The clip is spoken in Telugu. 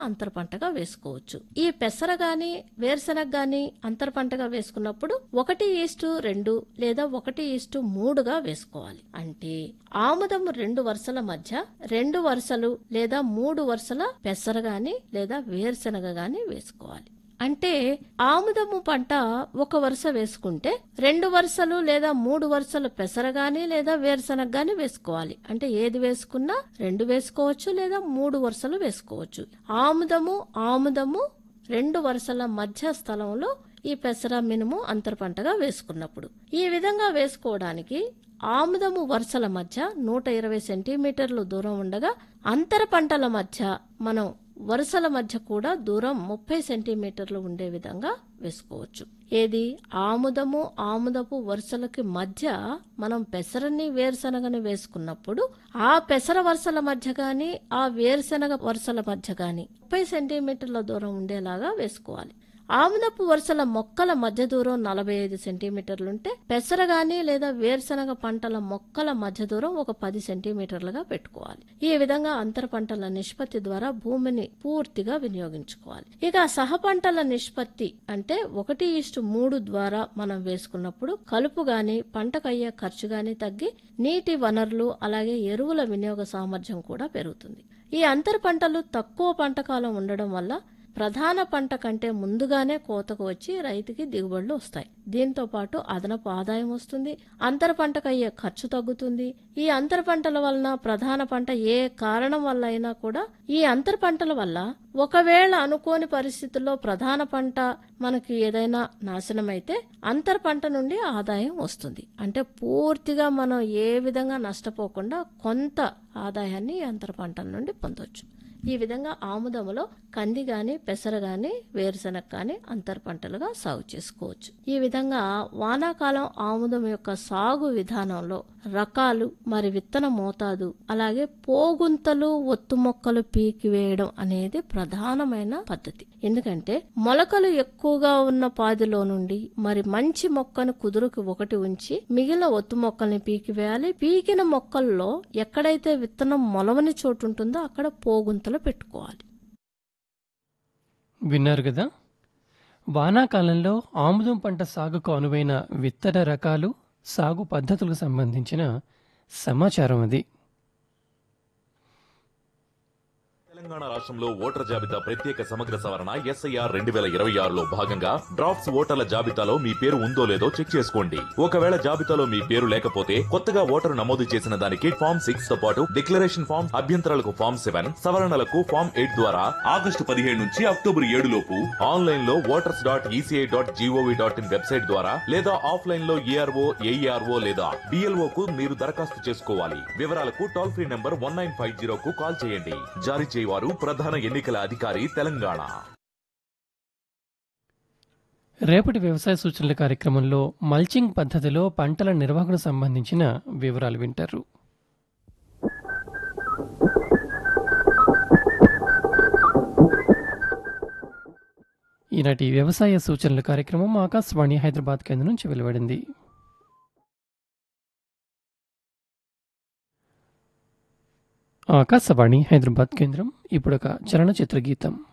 అంతర పంటగా వేసుకోవచ్చు ఈ పెసర గాని వేరుశెనగ గాని అంతర పంటగా వేసుకున్నప్పుడు ఒకటి ఈస్టు రెండు లేదా ఒకటి ఈస్టు మూడుగా వేసుకోవాలి అంటే ఆముదం రెండు వరుసల మధ్య రెండు వరుసలు లేదా మూడు వరుసల పెసర గాని లేదా వేరుశెనగ గాని వేసుకోవాలి అంటే ఆముదము పంట ఒక వరుస వేసుకుంటే రెండు వరుసలు లేదా మూడు వరుసలు పెసర గాని లేదా వేరుశనగ గాని వేసుకోవాలి అంటే ఏది వేసుకున్నా రెండు వేసుకోవచ్చు లేదా మూడు వరుసలు వేసుకోవచ్చు ఆముదము ఆముదము రెండు వరుసల మధ్య స్థలంలో ఈ పెసర మినుము అంతర పంటగా వేసుకున్నప్పుడు ఈ విధంగా వేసుకోవడానికి ఆముదము వరుసల మధ్య నూట ఇరవై సెంటీమీటర్లు దూరం ఉండగా అంతర పంటల మధ్య మనం వరుసల మధ్య కూడా దూరం ముప్పై సెంటీమీటర్లు ఉండే విధంగా వేసుకోవచ్చు ఏది ఆముదము ఆముదపు వరుసలకి మధ్య మనం పెసరని వేరుశనగని వేసుకున్నప్పుడు ఆ పెసర వరుసల మధ్య గాని ఆ వేరుశనగ వరుసల మధ్య గాని ముప్పై సెంటీమీటర్ల దూరం ఉండేలాగా వేసుకోవాలి ఆముదపు వరుసల మొక్కల మధ్య దూరం నలభై ఐదు సెంటీమీటర్లుంటే పెసర గాని లేదా వేరుశనగ పంటల మొక్కల మధ్య దూరం ఒక పది సెంటీమీటర్లుగా పెట్టుకోవాలి ఈ విధంగా అంతర పంటల నిష్పత్తి ద్వారా భూమిని పూర్తిగా వినియోగించుకోవాలి ఇక సహ పంటల నిష్పత్తి అంటే ఒకటి ఇష్టు మూడు ద్వారా మనం వేసుకున్నప్పుడు కలుపు గాని పంటకయ్యే ఖర్చు గాని తగ్గి నీటి వనరులు అలాగే ఎరువుల వినియోగ సామర్థ్యం కూడా పెరుగుతుంది ఈ అంతర పంటలు తక్కువ పంట కాలం ఉండడం వల్ల ప్రధాన పంట కంటే ముందుగానే కోతకు వచ్చి రైతుకి దిగుబడులు వస్తాయి దీంతో పాటు అదనపు ఆదాయం వస్తుంది అంతర పంటకు అయ్యే ఖర్చు తగ్గుతుంది ఈ అంతర పంటల వలన ప్రధాన పంట ఏ కారణం వల్ల అయినా కూడా ఈ అంతర పంటల వల్ల ఒకవేళ అనుకోని పరిస్థితుల్లో ప్రధాన పంట మనకి ఏదైనా నాశనమైతే అంతర పంట నుండి ఆదాయం వస్తుంది అంటే పూర్తిగా మనం ఏ విధంగా నష్టపోకుండా కొంత ఆదాయాన్ని ఈ అంతర పంటల నుండి పొందొచ్చు ఈ విధంగా ఆముదములో కంది గాని పెసర గాని వేరుశనగ గాని అంతర పంటలుగా సాగు చేసుకోవచ్చు ఈ విధంగా వానాకాలం ఆముదం యొక్క సాగు విధానంలో రకాలు మరి విత్తన మోతాదు అలాగే పోగుంతలు ఒత్తు మొక్కలు పీకివేయడం అనేది ప్రధానమైన పద్ధతి ఎందుకంటే మొలకలు ఎక్కువగా ఉన్న పాదిలో నుండి మరి మంచి మొక్కను కుదురుకి ఒకటి ఉంచి మిగిలిన ఒత్తు మొక్కల్ని పీకివేయాలి పీకిన మొక్కల్లో ఎక్కడైతే విత్తనం మొలవని చోటు ఉంటుందో అక్కడ పోగుంతలు పెట్టుకోవాలి విన్నారు కదా వానాకాలంలో ఆముదం పంట సాగుకు అనువైన విత్తన రకాలు సాగు పద్ధతులకు సంబంధించిన సమాచారం అది తెలంగాణ రాష్ట్రంలో ఓటర్ల జాబితా ప్రత్యేక సమగ్ర సవరణ ఎస్ఐఆర్ రెండు వేల ఇరవై ఆరులో భాగంగా డ్రాఫ్ట్స్ ఓటర్ల జాబితాలో మీ పేరు ఉందో లేదో చెక్ చేసుకోండి ఒకవేళ జాబితాలో మీ పేరు లేకపోతే కొత్తగా ఓటరు నమోదు చేసిన దానికి ఫామ్ సిక్స్ తో పాటు డిక్లరేషన్ ఫామ్ అభ్యంతరాలకు ఫామ్ సెవెన్ సవరణలకు ఫామ్ ఎయిట్ ద్వారా ఆగస్టు పదిహేడు నుంచి అక్టోబర్ ఏడు లోపు ఆన్లైన్ లో voters dot ECI dot GOV dot in website ద్వారా లేదా ఆఫ్లైన్ లో ఏఆర్ఓ ఏఈఆర్ఓ లేదా డిఎల్ఓ కు మీరు దరఖాస్తు చేసుకోవాలి వివరాలకు toll free number one nine five zero కు కాల్ చేయండి జారీ చేయవారు ప్రధాన ఎన్నికల అధికారి తెలంగాణ రేపటి వ్యవసాయ సూచనల కార్యక్రమంలో మల్చింగ్ పద్ధతిలో పంటల నిర్వహణకు సంబంధించిన వివరాలు వింటారు ఈనాటి వ్యవసాయ సూచనల కార్యక్రమం ఆకాశవాణి హైదరాబాద్ కేంద్రం నుంచి వెలువడింది ఆకాశవాణి హైదరాబాద్ కేంద్రం ఇప్పుడొక చలనచిత్ర గీతం